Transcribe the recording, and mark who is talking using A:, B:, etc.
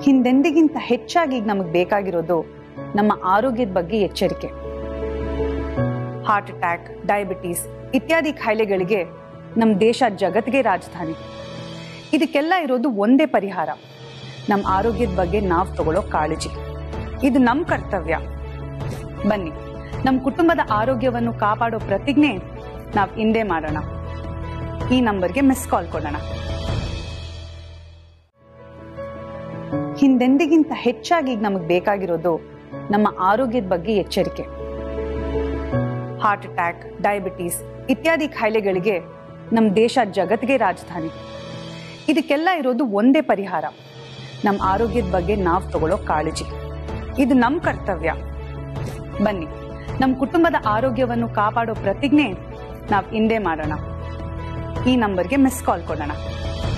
A: ಹಿಂದೆಂದಿಗಿಂತ ಹೆಚ್ಚಾಗಿ ಈಗ ನಮಗೆ ಬೇಕಾಗಿರೋದು ನಮ್ಮ ಆರೋಗ್ಯದ ಬಗ್ಗೆ ಎಚ್ಚರಿಕೆ ಹಾರ್ಟ್ ಅಟ್ಯಾಕ್ ಡಯಾಬಿಟೀಸ್ ಇತ್ಯಾದಿ ಕಾಯಿಲೆಗಳಿಗೆ ನಮ್ಮ ದೇಶ ಜಗತ್ತಿಗೆ ರಾಜಧಾನಿ ಇದಕ್ಕೆಲ್ಲ ಇರೋದು ಒಂದೇ ಪರಿಹಾರ ನಮ್ಮ ಆರೋಗ್ಯದ ಬಗ್ಗೆ ನಾವು ತಗೊಳ್ಳೋ ಕಾಳಜಿ ಇದು ನಮ್ಮ ಕರ್ತವ್ಯ ಬನ್ನಿ ನಮ್ಮ ಕುಟುಂಬದ ಆರೋಗ್ಯವನ್ನು ಕಾಪಾಡೋ ಪ್ರತಿಜ್ಞೆ ನಾವು ಹಿಂದೆ ಮಾಡೋಣ ಈ ನಂಬರ್ಗೆ ಮಿಸ್ ಕಾಲ್ ಕೊಡೋಣ ಹಿಂದೆಂದಿಗಿಂತ ಹೆಚ್ಚಾಗಿ ಈಗ ನಮಗೆ ಬೇಕಾಗಿರೋದು ನಮ್ಮ ಆರೋಗ್ಯದ ಬಗ್ಗೆ ಎಚ್ಚರಿಕೆ ಹಾರ್ಟ್ ಅಟ್ಯಾಕ್ ಡಯಾಬಿಟೀಸ್ ಇತ್ಯಾದಿ ಕಾಯಿಲೆಗಳಿಗೆ ನಮ್ಮ ದೇಶ ಜಗತ್ತಿಗೆ ರಾಜಧಾನಿ ಇದಕ್ಕೆಲ್ಲ ಇರೋದು ಒಂದೇ ಪರಿಹಾರ ನಮ್ಮ ಆರೋಗ್ಯದ ಬಗ್ಗೆ ನಾವು ತಗೊಳ್ಳೋ ಕಾಳಜಿ ಇದು ನಮ್ಮ ಕರ್ತವ್ಯ ಬನ್ನಿ ನಮ್ಮ ಕುಟುಂಬದ ಆರೋಗ್ಯವನ್ನು ಕಾಪಾಡೋ ಪ್ರತಿಜ್ಞೆ ನಾವು ಹಿಂದೆ ಮಾಡೋಣ ಈ ನಂಬರ್ಗೆ ಮಿಸ್ ಕಾಲ್ ಕೊಡೋಣ